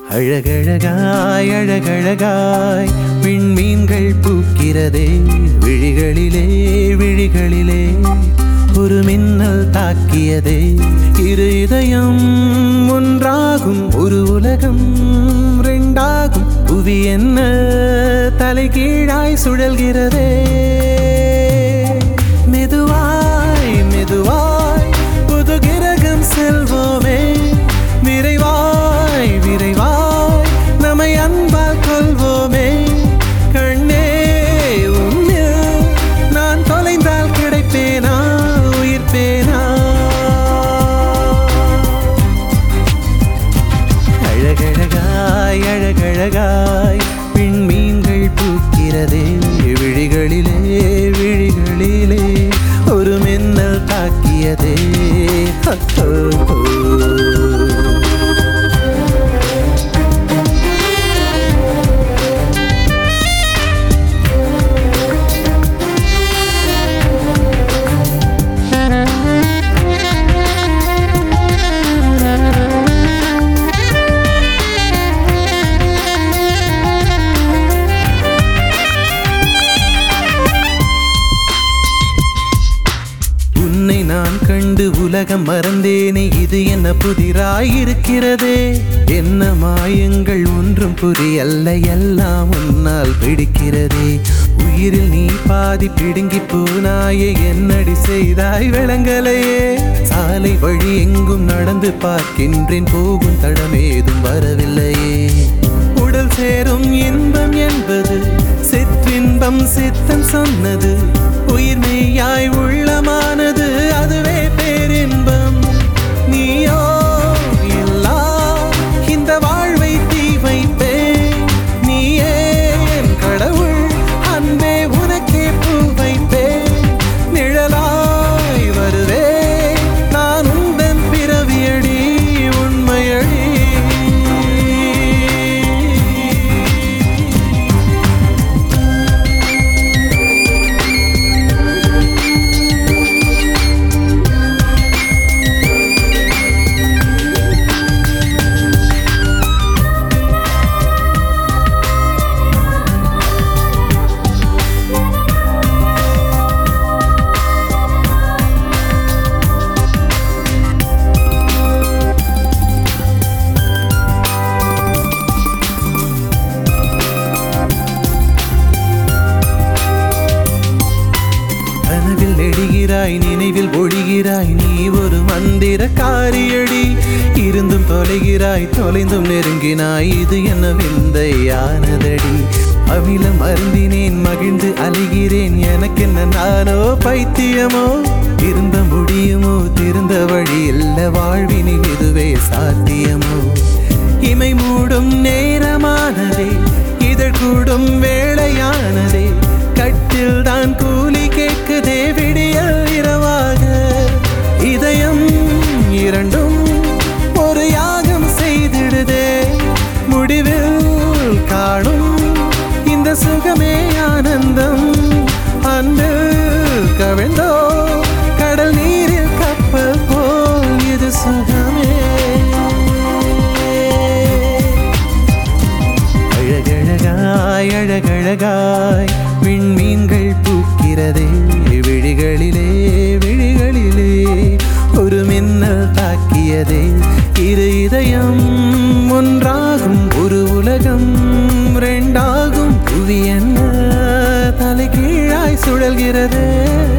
அழகழகாய் அழகழகாய் விண்மீன்கள் பூக்கிறதே விழிகளிலே விழிகளிலே ஒரு மின்னல் தாக்கியதே இரு இதயம் ஒன்றாகும் ஒரு உலகம் ரெண்டாகும் புவி என்ன தலைகீழாய் சுழல்கிறதே மெதுவாய் மெதுவாய் புது கிரகம் செல்வோமே விரைவாய் விரைவாய் நம்மை அன்பால் கொள்வோமே கண்ணே உன்னில் நான் தொலைந்தால் கிடைப்பேனா உயிர்ப்பேனா அழகழகாய் அழகழகாய் விண்மீன்கள் பூக்கிறதே விழிகளிலே விழிகளிலே ஒரு மின்னல் தாக்கியதே ஹோ, ஹோ. உன்னை நான் கண்டு உலகம் மறந்தேனே இது என்ன புதிராயிருக்கிறதே என்ன மாயங்கள் ஒன்றும் புரியல்ல எல்லாம் உன்னால் பிடிக்கிறதே உயிரில் நீ பாதி பிடுங்கி போனாயே என்னடி செய்தாய் விளங்கலையே சாலை வழி எங்கும் நடந்து பார்க்கின்றேன் போகும் தடமேதும் வரவில்லையே உடல் சேரும் இன்பம் என்பது சிற்றின்பம் சித்தம் சொன்னது உயிர் மெய்யாய் உள்ளமானது அதுவே பேரின்பம் நீயோ இல்லா இந்த வாழ்வை தீ வைப்பே நீயே என் கடவுள் அன்பே உனக்கே பூ வைப்பே நிழலாய் வருவே நான் உந்தன் பிறவியடி உண்மையடி கனவில் நெடுகிறாய் நினைவில் ஒழிகிறாய் நீ ஒரு மந்திர காரியடி இருந்தும் தொலைகிறாய் தொலைந்தும் நெருங்கினாய் இது என்ன விந்தையானதடி அமிலம் அருந்தினேன் மகிழ்ந்து அழுகிறேன் எனக்கென்ன நானோ பைத்தியமோ திருந்த முடியுமோ திருந்த வழி இல்ல வாழ்வினில் இதுவே சாத்தியமோ இமை மூடும் நேரமானதே இதழ் கூடும் வேளையானதே கட்டில் தான் கூலி கேட்குதே விடியல் இரவாக இதயம் இரண்டும் ஒரு யாகம் செய்திடுதே முடிவில் காணும் இந்த சுகமே ஆனந்தம் அன்பில் கவிழ்ந்தோ கடல் நீரில் கப்பல் போல் இது சுகமே அழகழகாய் அழகழகாய் விண்மீன்கள் பூக்கிறதே விழிகளிலே விழிகளிலே ஒரு மின்னல் தாக்கியதே இரு இதயம் ஒன்றாகும் ஒரு உலகம் ரெண்டாகும் புவி என்ன தலைகீழாய் சுழல்கிறதே